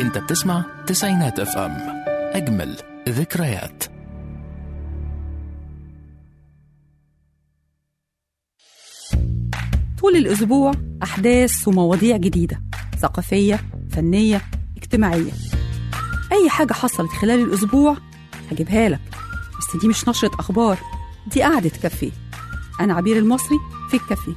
انت بتسمع تسعينات اف ام اجمل ذكريات طول الأسبوع أحداث ومواضيع جديدة ثقافية فنية اجتماعية أي حاجة حصلت خلال الأسبوع هجيبها لك بس دي مش نشرة أخبار دي قعدة كافيه أنا عبير المصري في الكافيه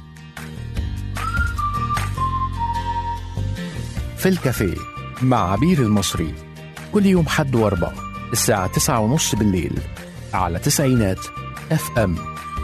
في الكافيه مع عبير المصري كل يوم حد واربع الساعة تسعة ونص بالليل على تسعينات اف ام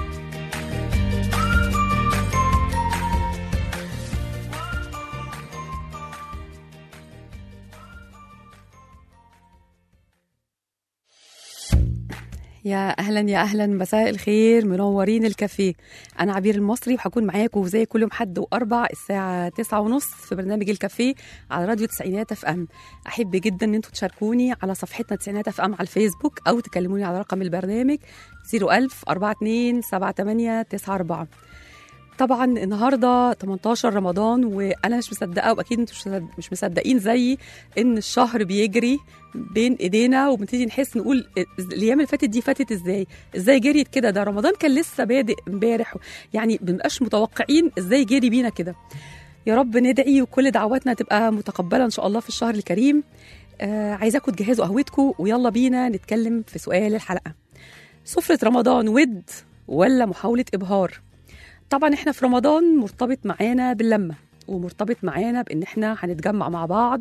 يا اهلا يا اهلا مساء الخير منورين الكافيه انا عبير المصري وهكون معاكم زي كل يوم حد واربع الساعه تسعة ونص في برنامج الكافيه على راديو تسعينات اف ام احب جدا ان انتم تشاركوني على صفحتنا تسعينات اف ام على الفيسبوك او تكلموني على رقم البرنامج 01000 42 78 94 طبعا النهارده 18 رمضان وانا مش مصدقه واكيد انتوا مش مصدق- مش مصدقين زيي ان الشهر بيجري بين ايدينا وبنبتدي نحس نقول الايام اللي فاتت دي فاتت ازاي ازاي جريت كده ده رمضان كان لسه بادئ امبارح يعني بنبقاش متوقعين ازاي جري بينا كده يا رب ندعي وكل دعواتنا تبقى متقبله ان شاء الله في الشهر الكريم آه عايزاكم تجهزوا قهوتكم ويلا بينا نتكلم في سؤال الحلقه سفره رمضان ود ولا محاوله ابهار طبعا احنا في رمضان مرتبط معانا باللمه ومرتبط معانا بان احنا هنتجمع مع بعض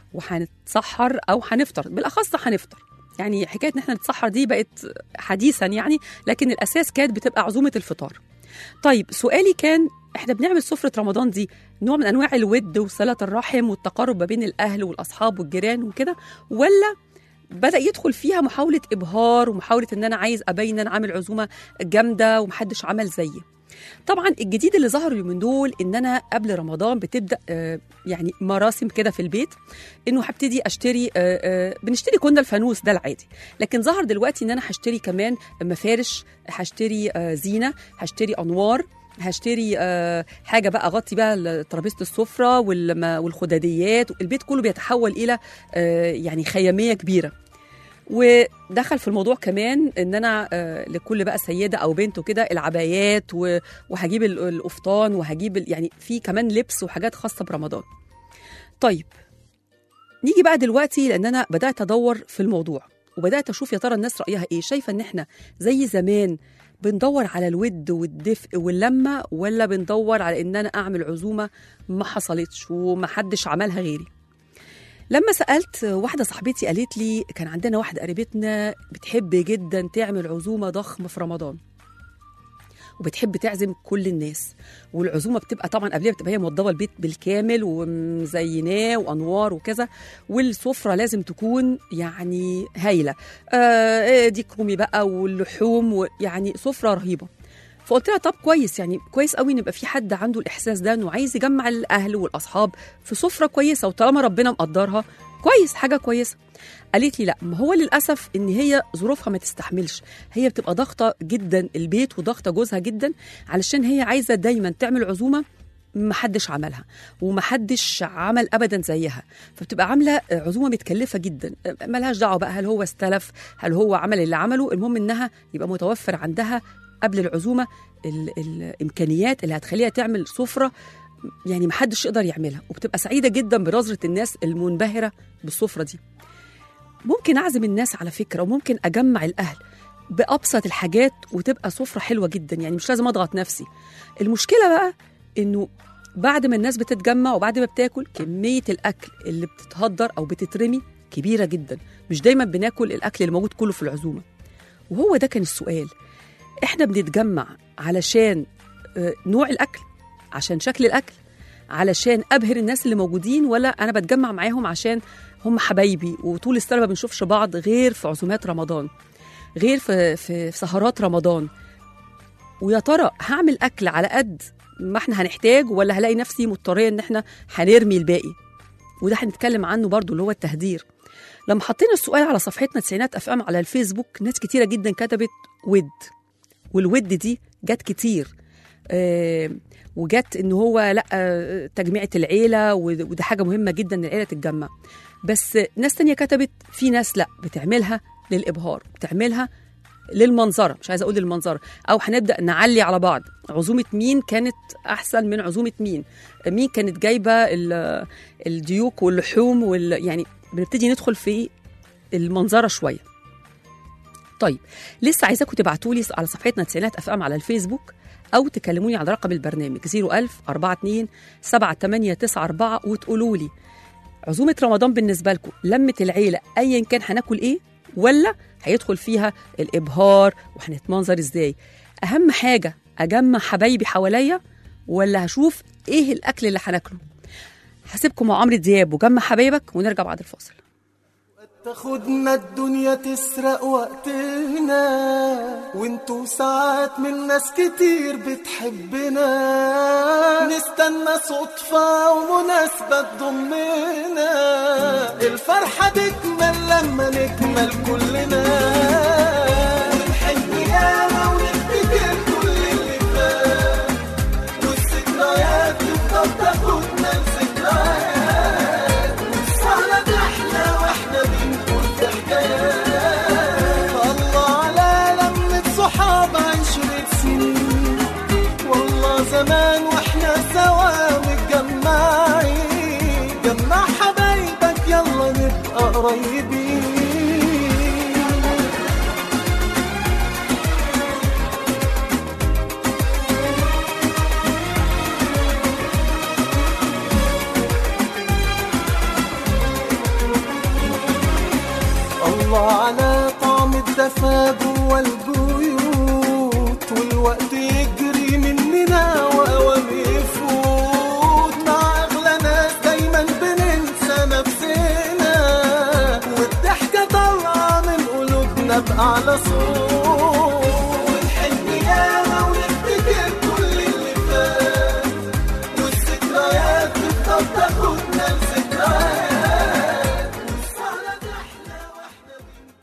وهنتسحر او هنفطر بالاخص هنفطر يعني حكايه ان احنا نتسحر دي بقت حديثا يعني لكن الاساس كانت بتبقى عزومه الفطار طيب سؤالي كان احنا بنعمل سفره رمضان دي نوع من انواع الود وصله الرحم والتقارب ما بين الاهل والاصحاب والجيران وكده ولا بدا يدخل فيها محاوله ابهار ومحاوله ان انا عايز ابين ان انا عامل عزومه جامده ومحدش عمل زيي طبعا الجديد اللي ظهر اليومين دول ان انا قبل رمضان بتبدا آه، يعني مراسم كده في البيت انه هبتدي اشتري آه، آه، بنشتري كنا الفانوس ده العادي لكن ظهر دلوقتي ان انا هشتري كمان مفارش هشتري آه، زينه هشتري انوار هشتري آه، حاجه بقى اغطي بقى ترابيزه السفره والم- والخداديات البيت كله بيتحول الى آه، يعني خياميه كبيره ودخل في الموضوع كمان ان انا آه، لكل بقى سيده او بنت وكده العبايات و- وهجيب ال- القفطان وهجيب ال- يعني في كمان لبس وحاجات خاصه برمضان. طيب نيجي بقى دلوقتي لان انا بدات ادور في الموضوع وبدات اشوف يا ترى الناس رايها ايه شايفه ان احنا زي زمان بندور على الود والدفء واللمه ولا بندور على ان انا اعمل عزومه ما حصلتش ومحدش عملها غيري لما سالت واحده صاحبتي قالت لي كان عندنا واحده قريبتنا بتحب جدا تعمل عزومه ضخمه في رمضان وبتحب تعزم كل الناس والعزومه بتبقى طبعا قبلها بتبقى هي موضبه البيت بالكامل ومزيناه وانوار وكذا والسفره لازم تكون يعني هايله آه ديك رومي بقى واللحوم ويعني سفره رهيبه فقلت لها طب كويس يعني كويس قوي ان يبقى في حد عنده الاحساس ده انه عايز يجمع الاهل والاصحاب في سفره كويسه وطالما ربنا مقدرها كويس حاجه كويسه قالت لي لا ما هو للاسف ان هي ظروفها ما تستحملش هي بتبقى ضاغطه جدا البيت وضاغطه جوزها جدا علشان هي عايزه دايما تعمل عزومه محدش عملها ومحدش عمل ابدا زيها فبتبقى عامله عزومه متكلفه جدا ملهاش دعوه بقى هل هو استلف هل هو عمل اللي عمله المهم انها يبقى متوفر عندها قبل العزومه ال- الامكانيات اللي هتخليها تعمل سفره يعني محدش يقدر يعملها وبتبقى سعيده جدا بنظره الناس المنبهره بالسفره دي ممكن اعزم الناس على فكره وممكن اجمع الاهل بابسط الحاجات وتبقى سفره حلوه جدا يعني مش لازم اضغط نفسي المشكله بقى انه بعد ما الناس بتتجمع وبعد ما بتاكل كميه الاكل اللي بتتهدر او بتترمي كبيره جدا مش دايما بناكل الاكل اللي موجود كله في العزومه وهو ده كان السؤال احنا بنتجمع علشان آه، نوع الاكل عشان شكل الاكل علشان ابهر الناس اللي موجودين ولا انا بتجمع معاهم عشان هم حبايبي وطول السنه ما بنشوفش بعض غير في عزومات رمضان غير في في في سهرات رمضان ويا ترى هعمل اكل على قد ما احنا هنحتاج ولا هلاقي نفسي مضطريه ان احنا هنرمي الباقي وده هنتكلم عنه برضو اللي هو التهدير لما حطينا السؤال على صفحتنا تسعينات اف ام على الفيسبوك ناس كتيره جدا كتبت ود والود دي جت كتير آه، وجت ان هو لا آه، تجميعة العيله ود- وده حاجه مهمه جدا ان العيله تتجمع بس ناس تانية كتبت في ناس لا بتعملها للابهار بتعملها للمنظره مش عايزه اقول للمنظره او هنبدا نعلي على بعض عزومه مين كانت احسن من عزومه مين مين كانت جايبه ال- الديوك واللحوم وال يعني بنبتدي ندخل في المنظره شويه طيب لسه عايزاكم تبعتوا لي على صفحتنا تسعينات اف ام على الفيسبوك او تكلموني على رقم البرنامج 01000 42 7894 وتقولوا لي عزومه رمضان بالنسبه لكم لمه العيله ايا كان هناكل ايه ولا هيدخل فيها الابهار وهنتمنظر ازاي اهم حاجه اجمع حبايبي حواليا ولا هشوف ايه الاكل اللي هناكله هسيبكم مع عمرو دياب وجمع حبايبك ونرجع بعد الفاصل تاخدنا الدنيا تسرق وقتنا وانتو ساعات من ناس كتير بتحبنا نستنى صدفة ومناسبة تضمنا الفرحة تكمل لما نكمل كلنا ونحن ياما ونفتكر كل اللي فات والذكريات تفضل تاخدنا لذكريات والسهرة تحلى واحنا بنقول في حكايات الله على لمة صحاب عشرة سنين والله زمان واحنا سوا متجمعين جمع حبايبك يلا نبقى قريبين الله على طعم الدفا جوا البيوت والوقت يجري مننا واوام يفوت مع اغلى ناس دايما بننسى نفسنا والضحكه طالعه من قلوبنا باعلى صوت ونحن ياما ونفتكر كل اللي فات والذكريات بتفضل تاخدنا لذكريات والسهرة تحلى واحنا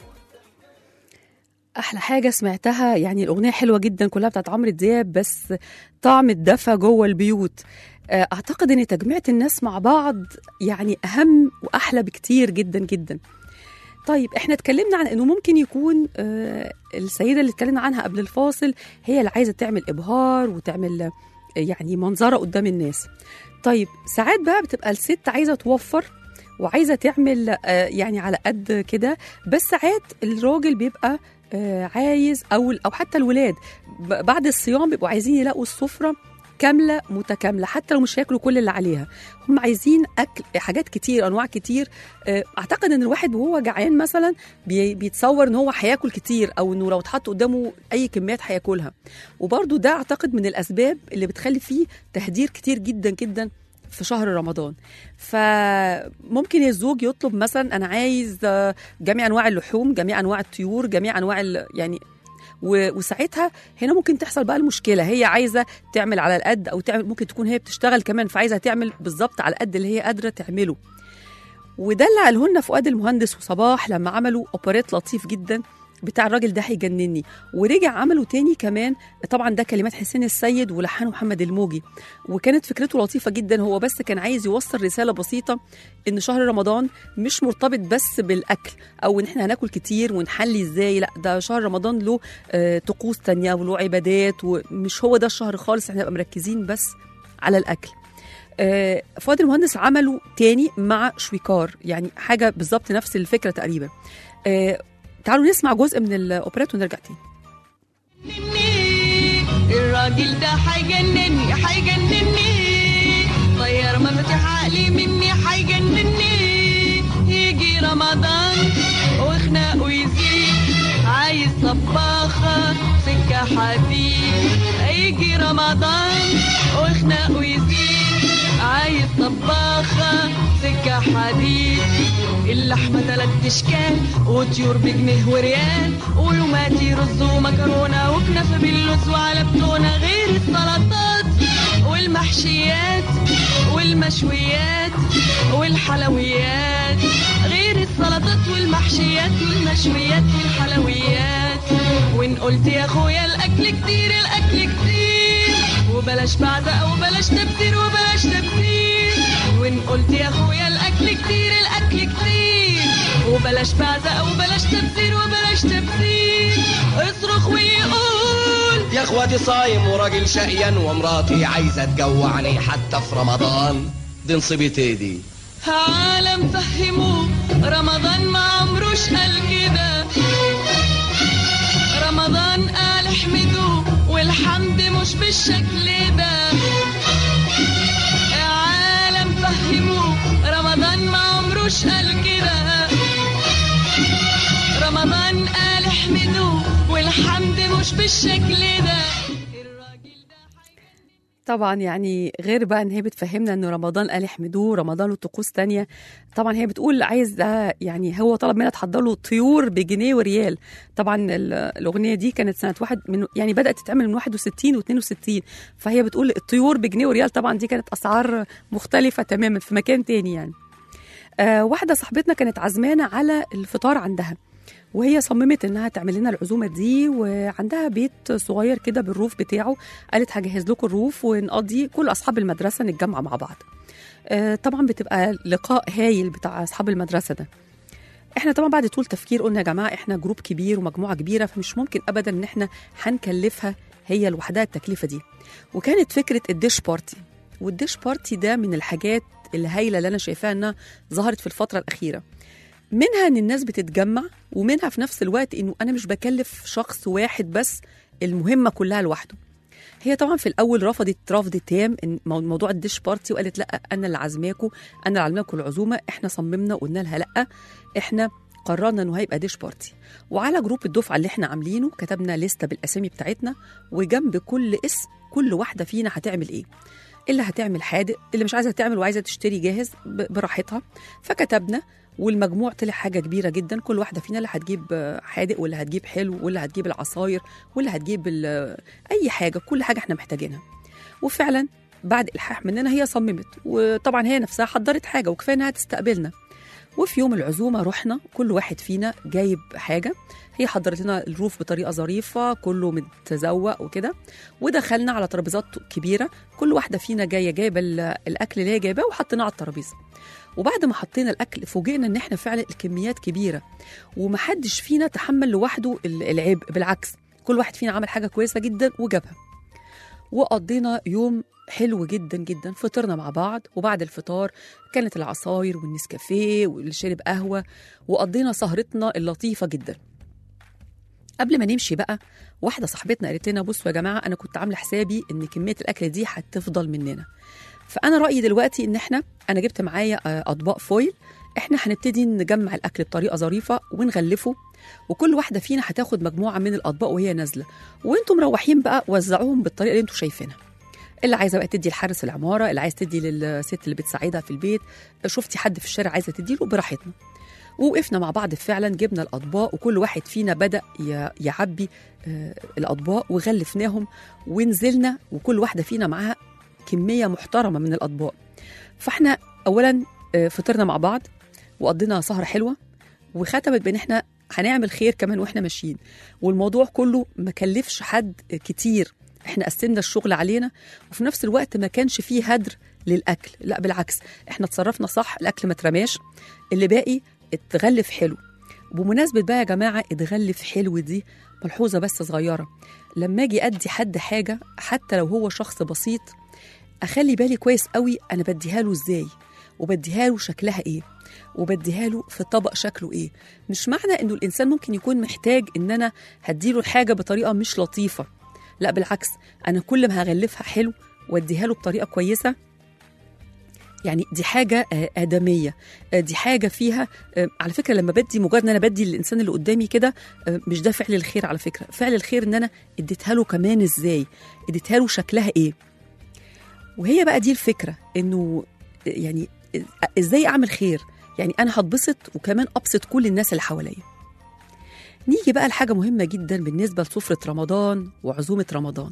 احلى حاجه سمعتها يعني الاغنيه حلوه جدا كلها بتاعت عمرو دياب بس طعم الدفى جوه البيوت آه، اعتقد ان تجميعة الناس مع بعض يعني اهم واحلى بكتير جدا جدا طيب احنا اتكلمنا عن انه ممكن يكون آه، السيده اللي اتكلمنا عنها قبل الفاصل هي اللي عايزه تعمل ابهار وتعمل آه، يعني منظره قدام الناس طيب ساعات بقى بتبقى الست عايزه توفر وعايزه تعمل آه، يعني على قد كده بس ساعات الراجل بيبقى آه، عايز او او حتى الولاد ب- بعد الصيام بيبقوا عايزين يلاقوا السفره كامله متكامله حتى لو مش هياكلوا كل اللي عليها هم عايزين اكل حاجات كتير انواع كتير آه، اعتقد ان الواحد وهو جعان مثلا بي- بيتصور ان هو هياكل كتير او انه لو اتحط قدامه اي كميات هياكلها وبرده ده اعتقد من الاسباب اللي بتخلي فيه تهدير كتير جدا جدا في شهر رمضان فممكن الزوج يطلب مثلا انا عايز آه، جميع انواع اللحوم جميع انواع الطيور جميع انواع ال- يعني و- وساعتها هنا ممكن تحصل بقى المشكله هي عايزه تعمل على القد او تعمل ممكن تكون هي بتشتغل كمان فعايزه تعمل بالظبط على القد اللي هي قادره تعمله وده اللي قاله لنا فؤاد المهندس وصباح لما عملوا اوبريت لطيف جدا بتاع الراجل ده هيجنني ورجع عمله تاني كمان طبعا ده كلمات حسين السيد ولحنه محمد الموجي وكانت فكرته لطيفه جدا هو بس كان عايز يوصل رساله بسيطه ان شهر رمضان مش مرتبط بس بالاكل او ان احنا هناكل كتير ونحلي ازاي لا ده شهر رمضان له آه، طقوس تانية وله عبادات ومش هو ده الشهر خالص احنا نبقى مركزين بس على الاكل آه، فؤاد المهندس عمله تاني مع شويكار يعني حاجه بالظبط نفس الفكره تقريبا آه، تعالوا نسمع جزء من الاوبريت ونرجع تاني الراجل ده هيجنني هيجنني طير مفاتيح عقلي مني هيجنني يجي رمضان وخناقه يزيد عايز طباخة سكة حديد يجي رمضان وخناقه يزيد عايز طباخة سكة حديد اللحمة تلات اشكال وطيور بجنيه وريال ولوماتي رز ومكرونة وكنافة باللوز وعلى بتونة غير السلطات والمحشيات والمشويات والحلويات غير السلطات والمحشيات والمشويات والحلويات وان قلت يا اخويا الاكل كتير الاكل كتير وبلاش بعزق وبلاش تبذير وبلاش تبذير وان قلت يا اخويا الاكل كتير الاكل كتير وبلاش بعزق وبلاش تبذير وبلاش تبذير اصرخ ويقول يا اخواتي صايم وراجل شقيان ومراتي عايزه تجوعني حتى في رمضان دي نصيبتي دي عالم فهموه رمضان ما عمروش قال كده رمضان قال احمدوه والحمد مش بالشكل ده عالم فهموه رمضان ما عمروش قال كده رمضان قال احمدوه والحمد مش بالشكل ده الراجل ده طبعا يعني غير بقى ان هي بتفهمنا ان رمضان قال احمدوه رمضان له طقوس تانية طبعا هي بتقول عايز ده يعني هو طلب منها تحضر له طيور بجنيه وريال طبعا ال- الاغنيه دي كانت سنه واحد من يعني بدات تتعمل من 61 و62 فهي بتقول الطيور بجنيه وريال طبعا دي كانت اسعار مختلفه تماما في مكان تاني يعني آه واحده صاحبتنا كانت عزمانه على الفطار عندها وهي صممت انها تعمل لنا العزومه دي وعندها بيت صغير كده بالروف بتاعه قالت هجهز لكم الروف ونقضي كل اصحاب المدرسه نتجمع مع بعض آه، طبعا بتبقى لقاء هايل بتاع اصحاب المدرسه ده احنا طبعا بعد طول تفكير قلنا يا جماعه احنا جروب كبير ومجموعه كبيره فمش ممكن ابدا ان احنا هنكلفها هي لوحدها التكلفه دي وكانت فكره الديش بارتي والديش بارتي ده من الحاجات الهايله اللي انا شايفاها انها ظهرت في الفتره الاخيره منها ان الناس بتتجمع ومنها في نفس الوقت انه انا مش بكلف شخص واحد بس المهمه كلها لوحده هي طبعا في الاول رفضت رفض تام إن مو- موضوع الديش بارتي وقالت لا انا اللي عازماكم انا اللي عازماكم العزومه احنا صممنا وقلنا لها لا احنا قررنا انه هيبقى ديش بارتي وعلى جروب الدفعه اللي احنا عاملينه كتبنا لسته بالاسامي بتاعتنا وجنب كل اسم كل واحده فينا هتعمل ايه اللي هتعمل حادق اللي مش عايزه تعمل وعايزه تشتري جاهز ب- براحتها فكتبنا والمجموع طلع حاجه كبيره جدا كل واحده فينا اللي هتجيب آه، حادق واللي هتجيب حلو واللي هتجيب العصاير واللي هتجيب ال- اي حاجه كل حاجه احنا محتاجينها وفعلا بعد الحاح مننا هي صممت وطبعا هي نفسها حضرت حاجه وكفايه انها تستقبلنا وفي يوم العزومه رحنا كل واحد فينا جايب حاجه هي حضرت لنا الروف بطريقه ظريفه كله متزوق وكده ودخلنا على ترابيزات كبيره كل واحده فينا جايه جايبه ال- الاكل اللي هي جايباه وحطيناه على الترابيزه وبعد ما حطينا الاكل فوجئنا ان احنا فعلا الكميات كبيره ومحدش فينا تحمل لوحده ال- العبء بالعكس كل واحد فينا عمل حاجه كويسه جدا وجابها وقضينا يوم حلو جدا جدا فطرنا مع بعض وبعد الفطار كانت العصاير والنسكافيه واللي شرب قهوه وقضينا سهرتنا اللطيفه جدا قبل ما نمشي بقى واحده صاحبتنا قالت لنا بصوا يا جماعه انا كنت عامله حسابي ان كميه الاكل دي هتفضل مننا فانا رايي دلوقتي ان احنا انا جبت معايا آه، اطباق فويل احنا هنبتدي نجمع الاكل بطريقه ظريفه ونغلفه وكل واحده فينا هتاخد مجموعه من الاطباق وهي نازله وانتم مروحين بقى وزعوهم بالطريقه اللي انتم شايفينها اللي عايزه بقى تدي لحارس العماره اللي عايز تدي للست اللي بتساعدها في البيت شفتي حد في الشارع عايزه تديله براحتنا ووقفنا مع بعض فعلا جبنا الاطباق وكل واحد فينا بدا ي- يعبي آه، الاطباق وغلفناهم ونزلنا وكل واحده فينا معاها كميه محترمه من الاطباق فاحنا اولا آه، فطرنا مع بعض وقضينا سهره حلوه وختمت بان احنا هنعمل خير كمان واحنا ماشيين والموضوع كله ما كلفش حد كتير احنا قسمنا الشغل علينا وفي نفس الوقت ما كانش فيه هدر للاكل لا بالعكس احنا اتصرفنا صح الاكل ما اترماش اللي باقي اتغلف حلو بمناسبة بقى يا جماعة اتغلف حلو دي ملحوظة بس صغيرة لما اجي ادي حد حاجة حتى لو هو شخص بسيط اخلي بالي كويس قوي انا بديها له ازاي وبديها له شكلها ايه وبديها له في الطبق شكله ايه مش معنى انه الانسان ممكن يكون محتاج ان انا هديله الحاجه بطريقه مش لطيفه لا بالعكس انا كل ما هغلفها حلو واديها له بطريقه كويسه يعني دي حاجة آه، آدمية آه، دي حاجة فيها آه، على فكرة لما بدي مجرد ان انا بدي للإنسان اللي قدامي كده آه، مش ده فعل الخير على فكرة فعل الخير ان انا اديتها له كمان ازاي اديتها له شكلها ايه وهي بقى دي الفكرة انه آه، يعني آه، ازاي اعمل خير يعني انا هتبسط وكمان ابسط كل الناس اللي حواليا نيجي بقى لحاجة مهمة جدا بالنسبة لسفرة رمضان وعزومة رمضان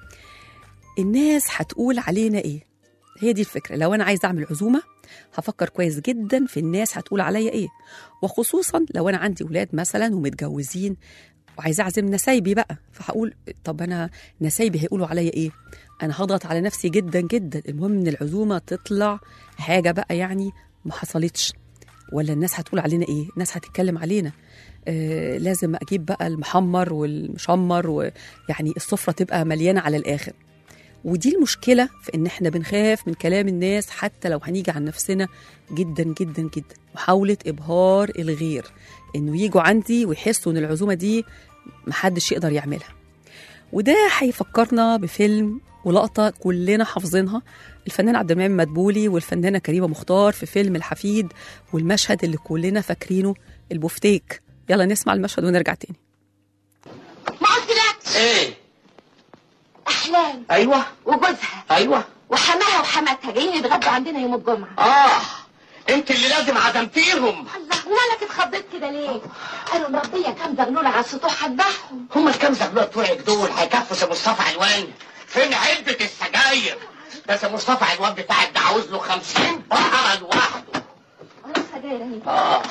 الناس هتقول علينا ايه هي دي الفكرة لو أنا عايز أعمل عزومة هفكر كويس جدا في الناس هتقول عليا إيه وخصوصا لو أنا عندي ولاد مثلا ومتجوزين وعايزه اعزم نسايبي بقى فهقول طب انا نسايبي هيقولوا عليا ايه انا هضغط على نفسي جدا جدا المهم ان العزومه تطلع حاجه بقى يعني ما حصلتش ولا الناس هتقول علينا ايه الناس هتتكلم علينا آه لازم اجيب بقى المحمر والمشمر ويعني السفره تبقى مليانه على الاخر ودي المشكله في ان احنا بنخاف من كلام الناس حتى لو هنيجي عن نفسنا جدا جدا جدا محاوله ابهار الغير انه يجوا عندي ويحسوا ان العزومه دي محدش يقدر يعملها وده هيفكرنا بفيلم ولقطة كلنا حافظينها الفنان عبد المنعم مدبولي والفنانة كريمة مختار في فيلم الحفيد والمشهد اللي كلنا فاكرينه البفتيك يلا نسمع المشهد ونرجع تاني ما قلتلكش ايه احلام ايوه وجوزها ايوه وحماها وحماتها جايين يتغدوا عندنا يوم الجمعه اه انت اللي لازم عزمتيهم الله مالك اتخضيت كده ليه قالوا مربيه كام زغلوله على السطوح هتبعهم هم الكام زغلوه بتوعك دول هيكفوا سي مصطفى علوان فين علبه السجاير ده سي مصطفى علوان بتاعك ده عاوز له 50 بقره لوحده انا سجاير اهي اه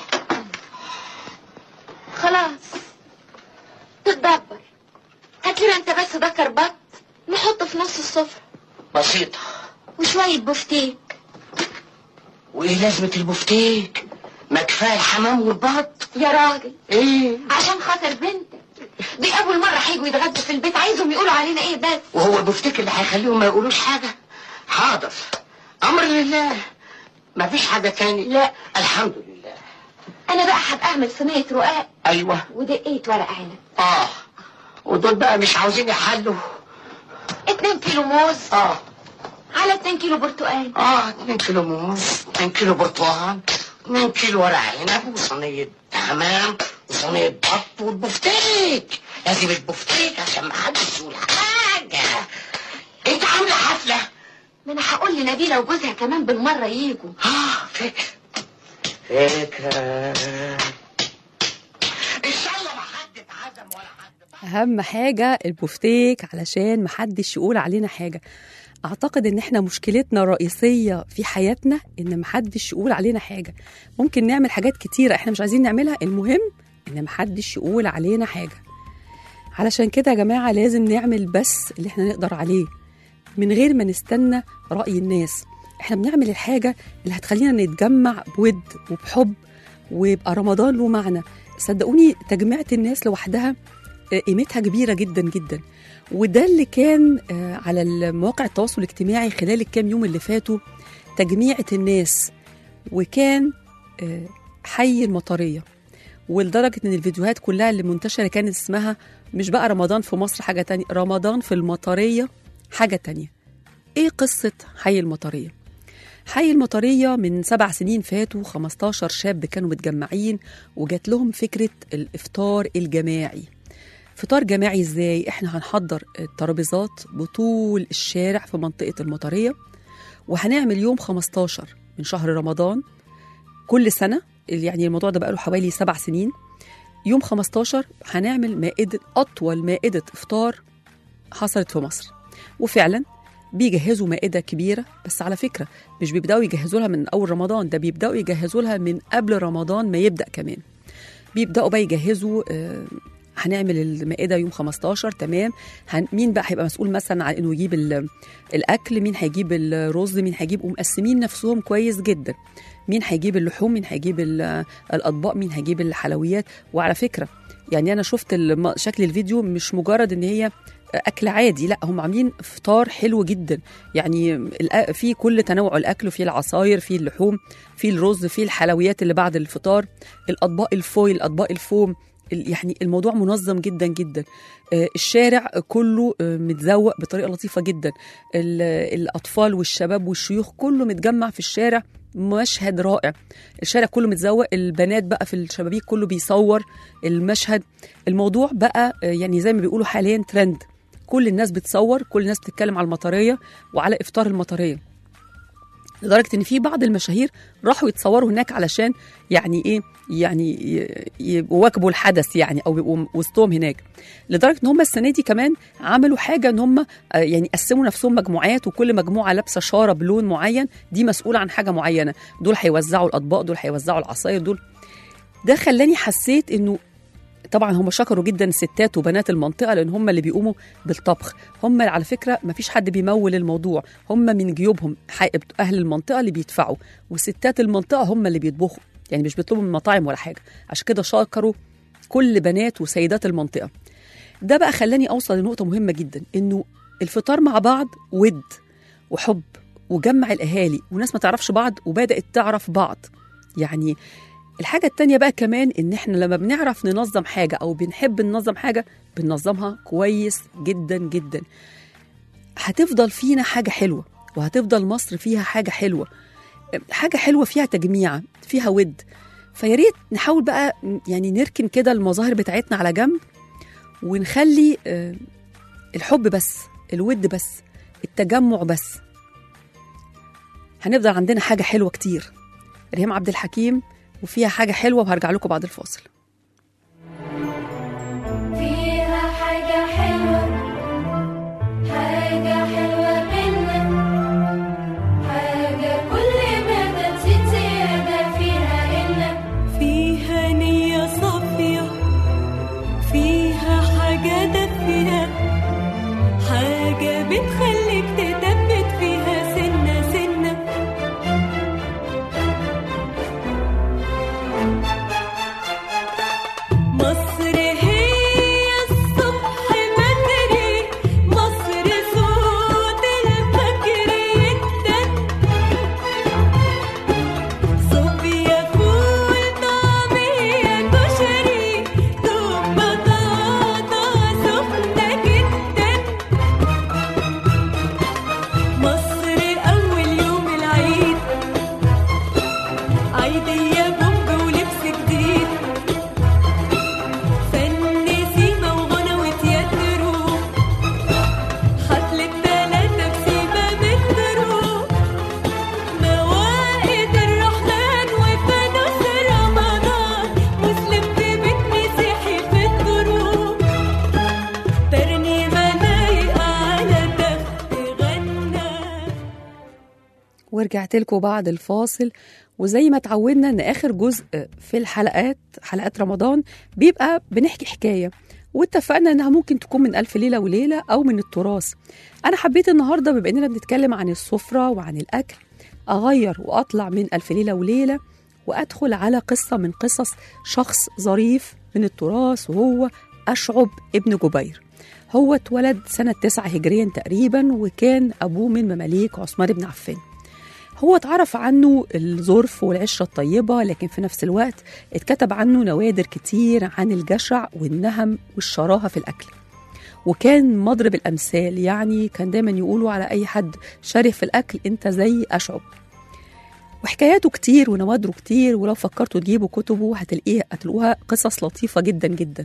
خلاص تتدبر هات لنا انت بس ده كربات نحطه في نص السفره بسيطه وشويه بفتيك وايه لازمه البفتيك ما كفايه الحمام والبط يا راجل ايه عشان خاطر بنتك دي اول مره هيجوا يتغدوا في البيت عايزهم يقولوا علينا ايه بس وهو البفتيك اللي هيخليهم ما يقولوش حاجه حاضر امر لله ما فيش حاجه تاني لا. الحمد لله انا بقى هبقى اعمل صينيه رقاق ايوه ودقيت ورق عنب اه ودول بقى مش عاوزين يحلوا 2 كيلو موز اه على 2 كيلو برتقال اه 2 كيلو موز 2 كيلو برتقال 2 كيلو ورق عنب وصينية حمام وصينية بط والبفتيك لازم البفتيك عشان ما حدش يقول حاجة انت عاملة حفلة ما انا هقول لنبيله وجوزها كمان بالمره يجوا اه فكرة فكرة ان شاء الله ما حد اتعزم ولا حد اهم حاجه البفتيك علشان محدش يقول علينا حاجه اعتقد ان احنا مشكلتنا الرئيسيه في حياتنا ان محدش يقول علينا حاجه ممكن نعمل حاجات كتيره احنا مش عايزين نعملها المهم ان محدش يقول علينا حاجه علشان كده يا جماعه لازم نعمل بس اللي احنا نقدر عليه من غير ما نستنى راي الناس احنا بنعمل الحاجه اللي هتخلينا نتجمع بود وبحب ويبقى رمضان له معنى صدقوني تجميعة الناس لوحدها آه، قيمتها كبيرة جدا جدا وده اللي كان آه، على مواقع التواصل الاجتماعي خلال الكام يوم اللي فاتوا تجميعة الناس وكان آه، حي المطرية ولدرجة ان الفيديوهات كلها اللي منتشرة كانت اسمها مش بقى رمضان في مصر حاجة تانية رمضان في المطرية حاجة تانية ايه قصة حي المطرية حي المطرية من سبع سنين فاتوا 15 شاب كانوا متجمعين وجات لهم فكرة الإفطار الجماعي فطار جماعي ازاي احنا هنحضر الترابيزات بطول الشارع في منطقة المطرية وهنعمل يوم 15 من شهر رمضان كل سنة يعني الموضوع ده بقاله حوالي سبع سنين يوم 15 هنعمل مائدة أطول مائدة إفطار حصلت في مصر وفعلا بيجهزوا مائدة كبيرة بس على فكرة مش بيبدأوا يجهزوا لها من أول رمضان ده بيبدأوا يجهزوا لها من قبل رمضان ما يبدأ كمان بيبدأوا بقى يجهزوا آه، هنعمل المائدة يوم 15 تمام هن... مين بقى هيبقى مسؤول مثلا عن انه يجيب ال... الاكل مين هيجيب الرز مين هيجيب ومقسمين نفسهم كويس جدا مين هيجيب اللحوم مين هيجيب ال- الاطباق مين هيجيب الحلويات وعلى فكره يعني انا شفت الم- شكل الفيديو مش مجرد ان هي اكل عادي لا هم عاملين فطار حلو جدا يعني الأ- في كل تنوع الاكل في العصاير في اللحوم في الرز في الحلويات اللي بعد الفطار الاطباق الفويل اطباق الفوم ال- يعني الموضوع منظم جدا جدا آه، الشارع كله آه، متزوق بطريقه لطيفه جدا ال- الاطفال والشباب والشيوخ كله متجمع في الشارع مشهد رائع الشارع كله متزوق البنات بقى في الشبابيك كله بيصور المشهد الموضوع بقى آه، يعني زي ما بيقولوا حاليا ترند كل الناس بتصور كل الناس بتتكلم على المطريه وعلى افطار المطريه لدرجه ان في بعض المشاهير راحوا يتصوروا هناك علشان يعني ايه يعني ي- يواكبوا الحدث يعني او يبقوا وسطهم هناك لدرجه ان هم السنه دي كمان عملوا حاجه ان هم آه، يعني قسموا نفسهم مجموعات وكل مجموعه لابسه شاره بلون معين دي مسؤوله عن حاجه معينه دول هيوزعوا الاطباق دول هيوزعوا العصاير دول ده خلاني حسيت انه طبعا هم شكروا جدا ستات وبنات المنطقه لان هم اللي بيقوموا بالطبخ هم على فكره ما فيش حد بيمول الموضوع هم من جيوبهم حق- اهل المنطقه اللي بيدفعوا وستات المنطقه هم اللي بيطبخوا يعني مش بيطلبوا من مطاعم ولا حاجه عشان كده شكروا كل بنات وسيدات المنطقه ده بقى خلاني اوصل لنقطه مهمه جدا انه الفطار مع بعض ود وحب وجمع الاهالي وناس ما تعرفش بعض وبدات تعرف بعض يعني الحاجة التانية بقى كمان إن إحنا لما بنعرف ننظم حاجة أو بنحب ننظم حاجة بننظمها كويس جدا جدا هتفضل فينا حاجة حلوة وهتفضل مصر فيها حاجة حلوة حاجة حلوة فيها تجميع فيها ود فيا ريت نحاول بقى يعني نركن كده المظاهر بتاعتنا على جنب ونخلي آه، الحب بس الود بس التجمع بس هنفضل عندنا حاجة حلوة كتير ريهام عبد الحكيم وفيها حاجة حلوة وهرجع لكم بعد الفاصل فيها حاجة حلوة حاجة حلوة منا حاجة كل ما تزيد زيادة فيها إن فيها نية صافية فيها حاجة دافية حاجة بتخليك تثبت فيها سنة سنة مصر هي الصبح بدري مصر صوت الفجر يدن صوبيا فول طعمية كشري دوب بطاطا سخنة جدا مصر أول يوم العيد عيدية بومب ولبس جديد فن سيما وغنى وتياترو حفلة تلاتة بسيما مترو موائد الرحمن وفانوس رمضان مسلم في بيت مسيحي في الدروب ترنيمة لايقة على تخت غنى ورجعت لكم بعد الفاصل وزي ما اتعودنا ان اخر جزء في الحلقات حلقات رمضان بيبقى بنحكي حكايه واتفقنا انها ممكن تكون من الف ليله وليله او من التراث انا حبيت النهارده بما اننا بنتكلم عن السفره وعن الاكل اغير واطلع من الف ليله وليله وادخل على قصه من قصص شخص ظريف من التراث وهو اشعب ابن جبير هو اتولد سنة 9 هجريا تقريبا وكان أبوه من مماليك عثمان بن عفان هو اتعرف عنه الظرف والعشرة الطيبة لكن في نفس الوقت اتكتب عنه نوادر كتير عن الجشع والنهم والشراهة في الأكل وكان مضرب الأمثال يعني كان دايما يقولوا على أي حد شره في الأكل أنت زي أشعب وحكاياته كتير ونوادره كتير ولو فكرتوا تجيبوا كتبه هتلاقيه هتلاقوها قصص لطيفة جدا جدا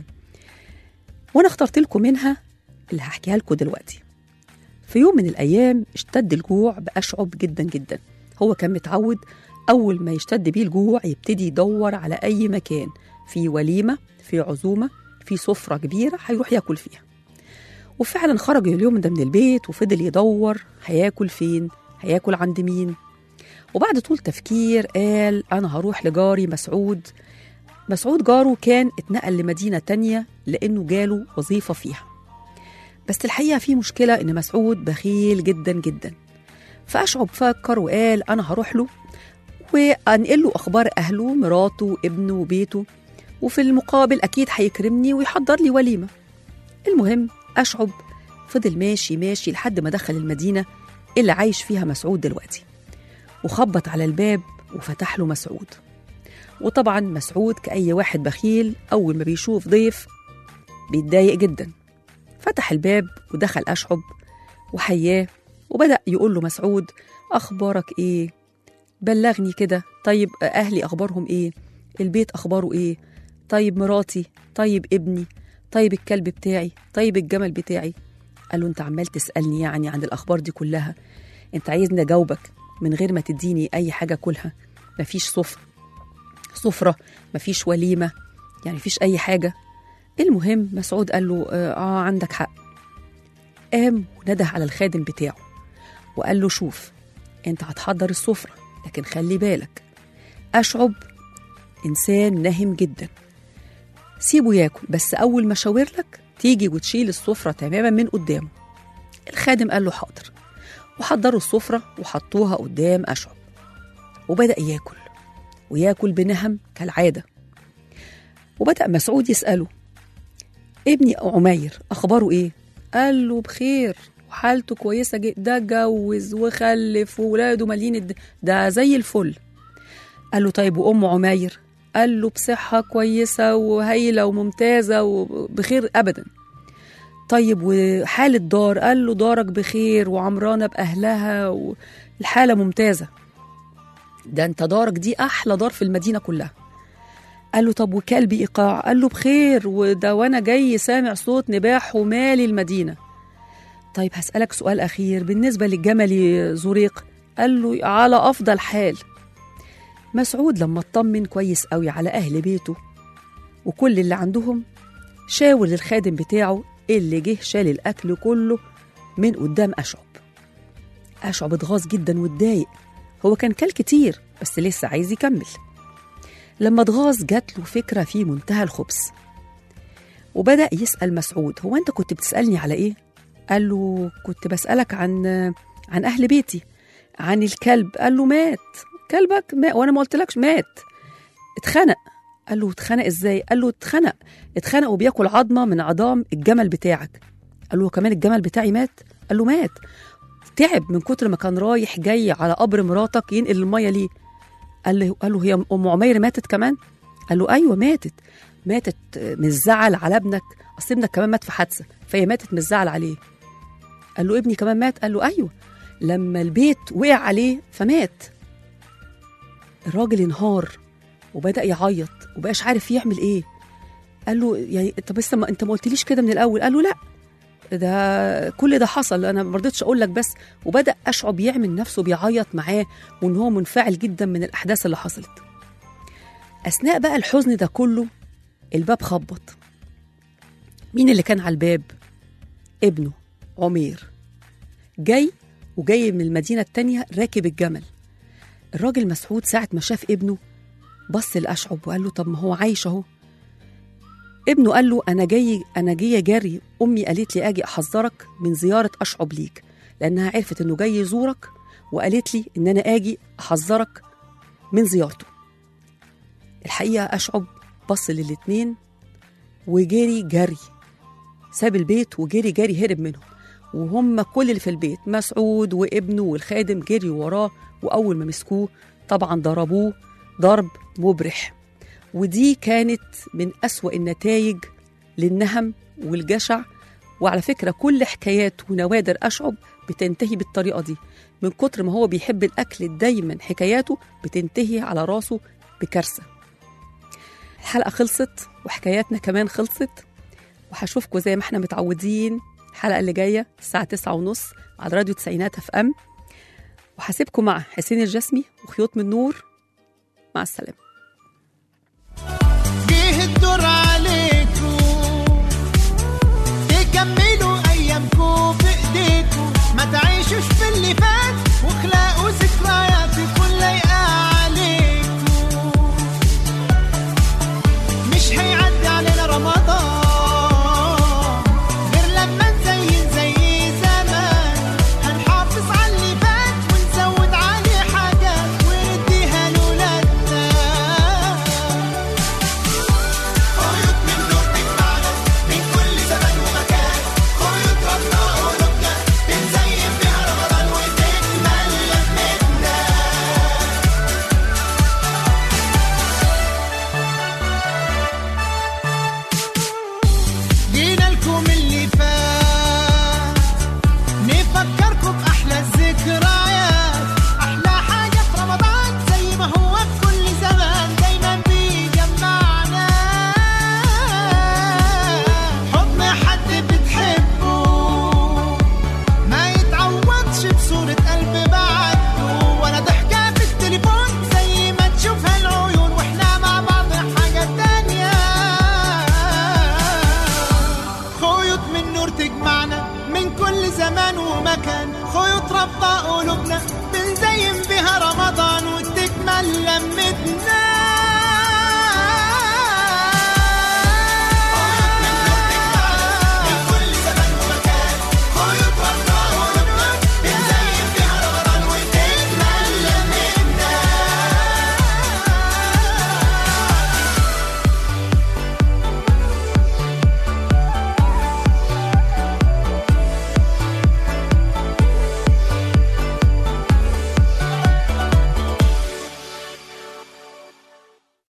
وأنا اخترت لكم منها اللي هحكيها لكم دلوقتي في يوم من الأيام اشتد الجوع بأشعب جدا جدا هو كان متعود أول ما يشتد بيه الجوع يبتدي يدور على أي مكان في وليمة في عزومة في سفرة كبيرة هيروح ياكل فيها وفعلا خرج اليوم ده من البيت وفضل يدور هياكل فين هياكل عند مين وبعد طول تفكير قال أنا هروح لجاري مسعود مسعود جاره كان اتنقل لمدينة تانية لأنه جاله وظيفة فيها بس الحقيقة في مشكلة إن مسعود بخيل جدا جدا فأشعب فكر وقال أنا هروح له وأنقل له أخبار أهله مراته ابنه وبيته وفي المقابل أكيد هيكرمني ويحضر لي وليمة المهم أشعب فضل ماشي ماشي لحد ما دخل المدينة اللي عايش فيها مسعود دلوقتي وخبط على الباب وفتح له مسعود وطبعا مسعود كأي واحد بخيل أول ما بيشوف ضيف بيتضايق جدا فتح الباب ودخل أشعب وحياه وبدأ يقول له مسعود أخبارك إيه؟ بلغني كده طيب أهلي أخبارهم إيه؟ البيت أخباره إيه؟ طيب مراتي طيب ابني طيب الكلب بتاعي طيب الجمل بتاعي قال له أنت عمال تسألني يعني عن الأخبار دي كلها أنت عايزني أجاوبك من غير ما تديني أي حاجة كلها مفيش صفر سفرة مفيش وليمة يعني مفيش أي حاجة المهم مسعود قال له آه, آه عندك حق قام ونده على الخادم بتاعه وقال له شوف انت هتحضر السفرة لكن خلي بالك أشعب إنسان نهم جدا سيبه ياكل بس أول ما شاور لك تيجي وتشيل السفرة تماما من قدامه الخادم قال له حاضر وحضروا السفرة وحطوها قدام أشعب وبدأ ياكل وياكل بنهم كالعادة وبدأ مسعود يسأله ابني عمير أخباره إيه؟ قال له بخير وحالته كويسة جدا ده اتجوز وخلف وولاده مالين الد... ده زي الفل قال له طيب وأم عمير؟ قال له بصحة كويسة وهايلة وممتازة وبخير أبدا طيب وحال الدار قال له دارك بخير وعمرانة بأهلها والحالة ممتازة ده انت دارك دي أحلى دار في المدينة كلها قال له طب وكلبي إيقاع قال له بخير وده وأنا جاي سامع صوت نباح ومالي المدينة طيب هسألك سؤال أخير بالنسبة للجمل زريق قال له على أفضل حال مسعود لما اطمن كويس قوي على أهل بيته وكل اللي عندهم شاور للخادم بتاعه اللي جه شال الأكل كله من قدام أشعب أشعب اتغاظ جدا واتضايق هو كان كل كتير بس لسه عايز يكمل لما اتغاظ جات له فكرة في منتهى الخبث وبدأ يسأل مسعود هو أنت كنت بتسألني على إيه؟ قال له كنت بسألك عن عن أهل بيتي عن الكلب قال له مات كلبك مات وأنا ما قلتلكش مات اتخنق قال له اتخنق ازاي؟ قال له اتخنق اتخنق وبياكل عظمه من عظام الجمل بتاعك قال له كمان الجمل بتاعي مات؟ قال له مات تعب من كتر ما كان رايح جاي على قبر مراتك ينقل الميه ليه قال له قال له هي ام عمير ماتت كمان؟ قال له ايوه ماتت ماتت من الزعل على ابنك اصل ابنك كمان مات في حادثه فهي ماتت من الزعل عليه قال له ابني كمان مات قال له ايوه لما البيت وقع عليه فمات الراجل انهار وبدا يعيط وبقاش عارف يعمل ايه قال له يعني طب بس ما انت ما قلتليش كده من الاول قال له لا ده كل ده حصل انا ما رضيتش اقول لك بس وبدا اشعب يعمل نفسه بيعيط معاه وان هو منفعل جدا من الاحداث اللي حصلت اثناء بقى الحزن ده كله الباب خبط مين اللي كان على الباب ابنه عمير جاي وجاي من المدينه التانيه راكب الجمل الراجل مسعود ساعه ما شاف ابنه بص لأشعب وقال له طب ما هو عايش اهو ابنه قال له انا جاي انا جاي جري امي قالت لي اجي احذرك من زياره اشعب ليك لانها عرفت انه جاي يزورك وقالت لي ان انا اجي احذرك من زيارته الحقيقه اشعب بص للاتنين وجري جري ساب البيت وجري جري هرب منهم وهم كل اللي في البيت مسعود وابنه والخادم جري وراه واول ما مسكوه طبعا ضربوه ضرب مبرح ودي كانت من أسوأ النتائج للنهم والجشع وعلى فكرة كل حكايات ونوادر أشعب بتنتهي بالطريقة دي من كتر ما هو بيحب الأكل دايما حكاياته بتنتهي على راسه بكارثة الحلقة خلصت وحكاياتنا كمان خلصت وهشوفكم زي ما احنا متعودين الحلقة اللي جاية الساعة تسعة ونص على راديو تسعينات اف ام وهسيبكم مع حسين الجسمي وخيوط من نور مع السلامة جه الدور عليكم تكملوا ايامكم بايديكم ما تعيشوش في اللي فات واخلقوا